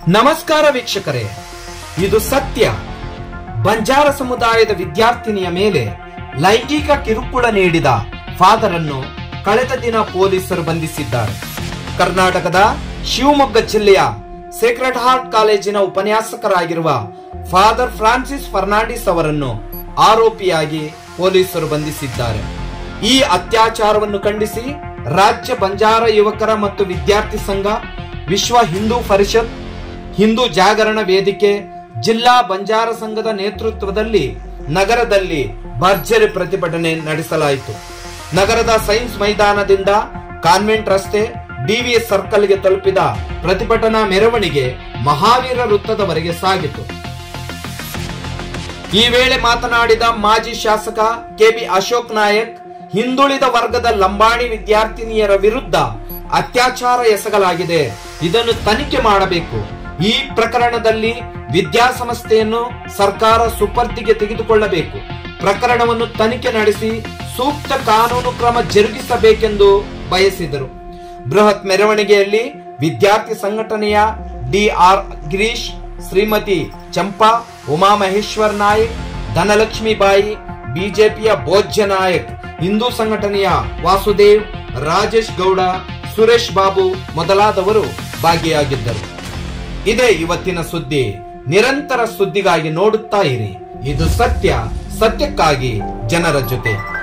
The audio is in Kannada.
ನಮಸ್ಕಾರ ವೀಕ್ಷಕರೇ ಇದು ಸತ್ಯ ಬಂಜಾರ ಸಮುದಾಯದ ವಿದ್ಯಾರ್ಥಿನಿಯ ಮೇಲೆ ಲೈಂಗಿಕ ಕಿರುಕುಳ ನೀಡಿದ ಫಾದರ್ ಅನ್ನು ಕಳೆದ ದಿನ ಪೊಲೀಸರು ಬಂಧಿಸಿದ್ದಾರೆ ಕರ್ನಾಟಕದ ಶಿವಮೊಗ್ಗ ಜಿಲ್ಲೆಯ ಸೇಕ್ರೆಡ್ ಹಾರ್ಟ್ ಕಾಲೇಜಿನ ಉಪನ್ಯಾಸಕರಾಗಿರುವ ಫಾದರ್ ಫ್ರಾನ್ಸಿಸ್ ಫರ್ನಾಂಡಿಸ್ ಅವರನ್ನು ಆರೋಪಿಯಾಗಿ ಪೊಲೀಸರು ಬಂಧಿಸಿದ್ದಾರೆ ಈ ಅತ್ಯಾಚಾರವನ್ನು ಖಂಡಿಸಿ ರಾಜ್ಯ ಬಂಜಾರ ಯುವಕರ ಮತ್ತು ವಿದ್ಯಾರ್ಥಿ ಸಂಘ ವಿಶ್ವ ಹಿಂದೂ ಪರಿಷತ್ ಹಿಂದೂ ಜಾಗರಣ ವೇದಿಕೆ ಜಿಲ್ಲಾ ಬಂಜಾರ ಸಂಘದ ನೇತೃತ್ವದಲ್ಲಿ ನಗರದಲ್ಲಿ ಭರ್ಜರಿ ಪ್ರತಿಭಟನೆ ನಡೆಸಲಾಯಿತು ನಗರದ ಸೈನ್ಸ್ ಮೈದಾನದಿಂದ ಕಾನ್ವೆಂಟ್ ರಸ್ತೆ ಡಿವಿಎಸ್ ಸರ್ಕಲ್ಗೆ ತಲುಪಿದ ಪ್ರತಿಭಟನಾ ಮೆರವಣಿಗೆ ಮಹಾವೀರ ವೃತ್ತದವರೆಗೆ ಸಾಗಿತು ಈ ವೇಳೆ ಮಾತನಾಡಿದ ಮಾಜಿ ಶಾಸಕ ಕೆಬಿ ಅಶೋಕ್ ನಾಯಕ್ ಹಿಂದುಳಿದ ವರ್ಗದ ಲಂಬಾಣಿ ವಿದ್ಯಾರ್ಥಿನಿಯರ ವಿರುದ್ಧ ಅತ್ಯಾಚಾರ ಎಸಗಲಾಗಿದೆ ಇದನ್ನು ತನಿಖೆ ಮಾಡಬೇಕು ಈ ಪ್ರಕರಣದಲ್ಲಿ ವಿದ್ಯಾಸಂಸ್ಥೆಯನ್ನು ಸರ್ಕಾರ ಸುಪರ್ದಿಗೆ ತೆಗೆದುಕೊಳ್ಳಬೇಕು ಪ್ರಕರಣವನ್ನು ತನಿಖೆ ನಡೆಸಿ ಸೂಕ್ತ ಕಾನೂನು ಕ್ರಮ ಜರುಗಿಸಬೇಕೆಂದು ಬಯಸಿದರು ಬೃಹತ್ ಮೆರವಣಿಗೆಯಲ್ಲಿ ವಿದ್ಯಾರ್ಥಿ ಸಂಘಟನೆಯ ಡಿಆರ್ ಗಿರೀಶ್ ಶ್ರೀಮತಿ ಚಂಪಾ ಉಮಾಮಹೇಶ್ವರ್ ನಾಯಕ್ ಧನಲಕ್ಷ್ಮಿ ಬಾಯಿ ಬಿಜೆಪಿಯ ಭೋಜ್ಯ ನಾಯಕ್ ಹಿಂದೂ ಸಂಘಟನೆಯ ವಾಸುದೇವ್ ರಾಜೇಶ್ ಗೌಡ ಸುರೇಶ್ ಬಾಬು ಮೊದಲಾದವರು ಭಾಗಿಯಾಗಿದ್ದರು ಇದೇ ಇವತ್ತಿನ ಸುದ್ದಿ ನಿರಂತರ ಸುದ್ದಿಗಾಗಿ ನೋಡುತ್ತಾ ಇರಿ ಇದು ಸತ್ಯ ಸತ್ಯಕ್ಕಾಗಿ ಜನರ ಜೊತೆ